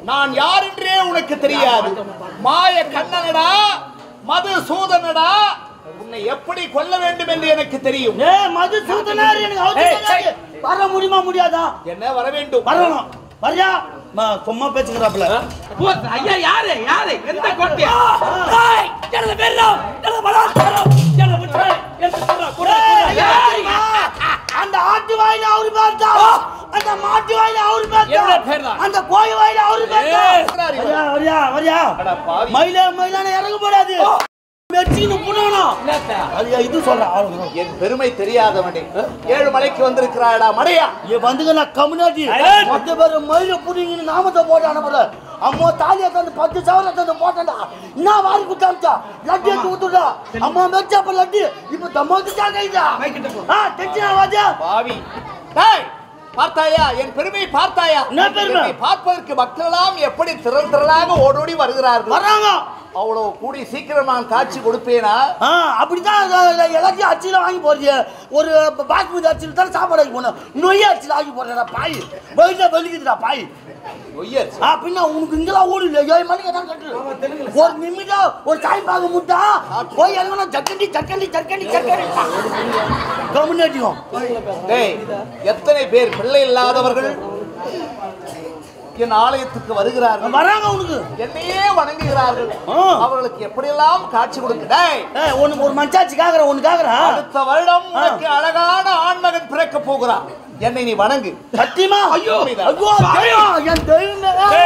நான் யார் என்றே உனக்கு தெரியாது மாய கண்ணனடா மது சூதனடா உன்னை எப்படி கொல்ல வேண்டும் என்று எனக்கு தெரியும் ஏ மது சூத்தனார் எனக்கு அவுத்து ஏய், தெரியாது. வர முடியுமா முடியாதா என்ன வர வேண்டும் வரணும் வரியா ம, சும்மா பேச்சுக்கிறாப்புல போ, ஐயா யாரு யாரு எந்த கோட்டையா அந்த ஆட்டு வாயில அவரு பார்த்தா அந்த மாட்டு வாயில அவரு என்ன பார்த்தா பேர் தான்? அந்த கோழி வாயில அவரு பார்த்தா ஏய், வரியா வரியா வரியா அட பாவி. மயில மயிலான இறங்க போடாது மெச்சின்னு புண்ணணும் அது இது சொல்றேன் அவ்வளவுதான். என் பெருமை தெரியாதவனே ஏழு மலைக்கு வந்திருக்கிறாடா மடையா இங்க வந்துங்க நான் கம்யூனிட்டி மத்த பேர் மயில புடிங்கன்னு நாமத்தை போட்டு அனுப்புற அம்மா தாலியை தந்து பத்து சவரம் தந்து போட்டா என்ன வாரி குட்டாமிச்சா லட்டு எடுத்து ஊத்துடா அம்மா மெச்சா அப்ப லட்டு இப்ப தம்மாக்கு கைதா ஆ டென்ஷன் ஆகாதா பாவி டேய் பார்த்தாயா என் பெருமை பார்த்தாயா என்ன பெருமை? என்னை பார்ப்பதற்கு மக்களெல்லாம் எப்படி திரள் திரளாக ஓடோடி வருகிறார்கள் வராங்க அவ்வளவு கூடி சீக்கிரம் நான் காட்சி கொடுப்பேனா ஆ அப்படிதான் அத- அத எல்லாத்தையும் அரிசியில வாங்கி போடுறிய ஒரு பாஸ்மதி அரிசியில் தான் சாப்பாடு வாங்கி போனோம் நொய் அரிசியில் வாங்கி போடுறா பாய் வயிற்றுல வலிக்குதுடா பாய் ஒய்யர் ஆ பின்ன உனக்கு இங்கெல்லாம் ஓடு இல்லை ஏழு மணிக்கு தான் கட்டு ஒரு நிமிடம் ஒரு சாய் பாக முட்டா போய் எங்கன்னா ஜக்கண்டி ஜக்கண்டி ஜக்கண்டி ஜக்கண்டி கம்யூனிட்டியும் டேய் எத்தனை பேர் பிள்ளை இல்லாதவர்கள் என் ஆலயத்துக்கு வருகிறார்கள் வராங்க உனக்கு என்னையே வணங்குகிறார்கள் ஆ. அவர்களுக்கு எப்படியெல்லாம் காட்சி கொடுக்க டேய் ஏய் ஒன்னு ஒரு மஞ்சாச்சி காக்குற ஒன்னு காக்குற அடுத்த வருடம் உனக்கு அழகான ஆண்மகன் பிறக்க போகிறான் என்னை நீ வணங்கு சத்தியமா ஐயோ. ஐயோ தெய்வம் என் தெய்வமே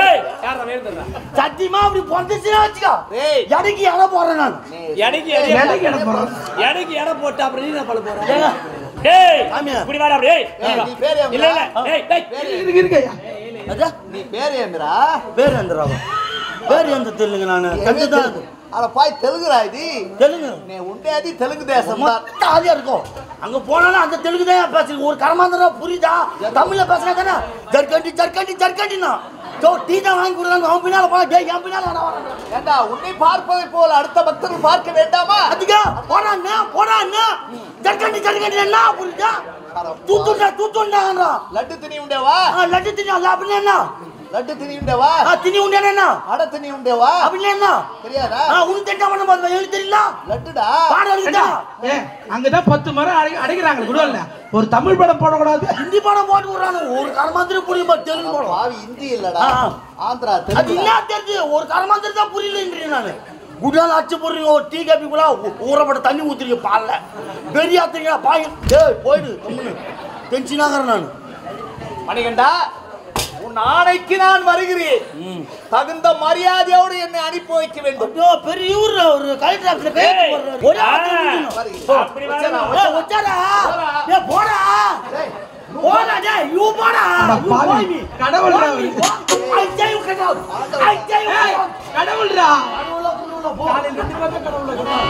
சத்தியமா அப்படி பொந்துச்சுன்னா வச்சுக்கோ டேய் எடைக்கு எடை போடுறேன் நான் எடைக்கு எடைக்கு எடை போடுறோம். எடைக்கு எடை போட்டு அப்புறம் நீ என்ன பண்ண போற ஏங்க, டேய் சாமியா. இப்படி வாடா அப்படியே ஏய், நீ பேர் ஏன் இல்ல இல்ல டேய் டேய் பேர் இருக்கு இருக்கு ஐயா அதா நீ பேர் ஏமிரா பேர் எந்த ராவா பேர் எந்த தெலுங்கு நான் கண்டு தான் அது அட பாய் தெலுங்குடா இது தெலுங்கு நீ உண்டேதி தெலுங்கு தேசம் தான் மொத்த ஆதியா இருக்கும் அங்க போனாலும் அந்த தெலுங்கு தான் பேசுறீங்க ஒரு கரமாந்திரா புரியுதா தமிழ்ல பேசுனா தானே ஜர்கண்டி ஜர்கண்டி ஜர்கண்டினா சோ டீ தான் வாங்கி கொடுறாங்க அவன் பின்னால போனா டேய் என் பின்னால நான் வரேன் ஏண்டா உன்னை பார்ப்பதை போல் அடுத்த பக்தர்கள் பார்க்க வேண்டாமா அதுக்கா போடா அண்ணா போடா அண்ணா ஜர்கண்டி ஜர்கண்டி என்ன புரியுதா தூத்துண்டா தூத்துண்டாங்கன்றா லட்டு திணி உண்டேவா ஆ லட்டு தினி அல்ல அப்படின்னு என்ன லட்டு திணி உண்டேவா ஆ தினி உண்டேனா என்ன அட திணி உண்டேவா அப்படின்னு என்ன தெரியாதா ஆ உன் திட்டம் பண்ண போது எழுதி தெரியல லட்டுடா பாடம் எழுதிட்டா ஏ அங்கதான் பத்து மரம் அடை அடைக்கிறாங்க குடோல்ல ஒரு தமிழ் படம் போடக்கூடாது ஹிந்தி பாடம் போட்டு விடுறானு ஒரு கரமாந்திரம் புரியுமா தெலுங்கு பாடம் பாவி இந்தி இல்லடா ஆ. ஆந்திரா அது தெலுங்கு என்ன தெரிஞ்சு ஒரு கரமாந்திரம் தான் புரியலன்றேன் நானு குடால அச்சு போடுறீங்க ஒரு டீ காபி கூட ஊறப்பட்ட தண்ணி ஊத்துறீங்க பால்ல பெரிய ஆத்துறீங்க பாய் டேய் போயிடு கம்முனு டென்ஷன் ஆகிறேன் நான் மணிகண்டா உன் ஆணைக்கு நான் வருகிறேன் தகுந்த மரியாதையோடு என்னை அனுப்பி வைக்க வேண்டும் ஐயோ பெரிய ஊர் ஒரு கலெக்டர் ஆஃபீஸ்ல கையெழுத்து போடுறாரு ஒரே ஆத்துல முடிக்கணும். வருகிறேன். அப்படி வச்சேனா, வரணும். ஏய், வச்சாரா? ஏய், போடா போடா டேய் யூ போடா அட You பாவி, boy me. கடவுள் Boy me. I tell you get out. I tell you get out. கடவுள்ரா கடவுளா, கடவுளா, போ.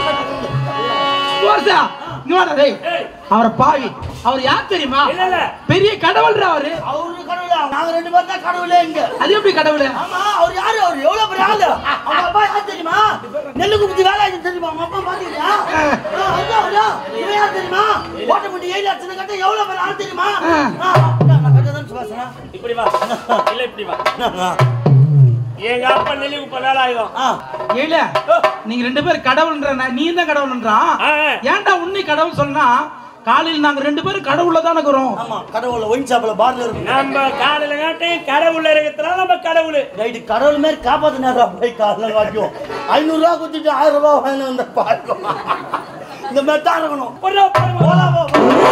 போர்சா இங்க வாடா டேய் அவரை பாவி அவர் யார் தெரியுமா இல்ல, இல்ல. பெரிய கடவுள்ரா அவரு அவரு கடவுளா நாங்க ரெண்டு பேரும் தான் கடவுளே இங்க அது எப்படி கடவுள் ஆமா அவர் யாரு அவர் எவ்வளவு பெரிய ஆளு அவங்க அப்பா யார் தெரியுமா நெல்லு குத்தி வேலை ஆயிடுச்சு தெரியுமா அவங்க அப்பா பாத்தீங்களா அதுதான் அவரா இவன் யார் தெரியுமா ஓட்ட முட்டி ஏழு லட்சம் கட்ட எவ்வளவு பெரிய ஆள் தெரியுமா ஆ, நான் நான் கட்டதான் பேசுறேன் இப்படி வா இல்ல இப்படி வா எங்க அப்பா நெல்லுக்கு இப்ப வேலை ஆயுதம் ஆ ஏல நீங்க ரெண்டு பேரும் கடவுள்ன்ற நீ தான் கடவுள்ன்றான் ஆ. ஏன்டா உன்னை கடவுள் சொன்னா காலையில் நாங்க ரெண்டு பேரும் கடவுள்ல தானே இருக்கிறோம் ஆமா கடவுள ஒயின் ஷாப்ல பார்ல இருக்கு நம்ம காலையில காட்டையும் கடவுள் இருக்கிறதுனால நம்ம கடவுள் ரைட்டு கடவுள் மாதிரி காப்பாத்தினாரா போய் காலைல வாக்கியம் ஐநூறு ரூபா கொடுத்துட்டு ஆயிரம் ரூபாய் வாங்கினு வந்த பாருங்க இந்த மாதிரி தான் இருக்கணும் போடா, போடா, போடா. போலாம், போ, போ.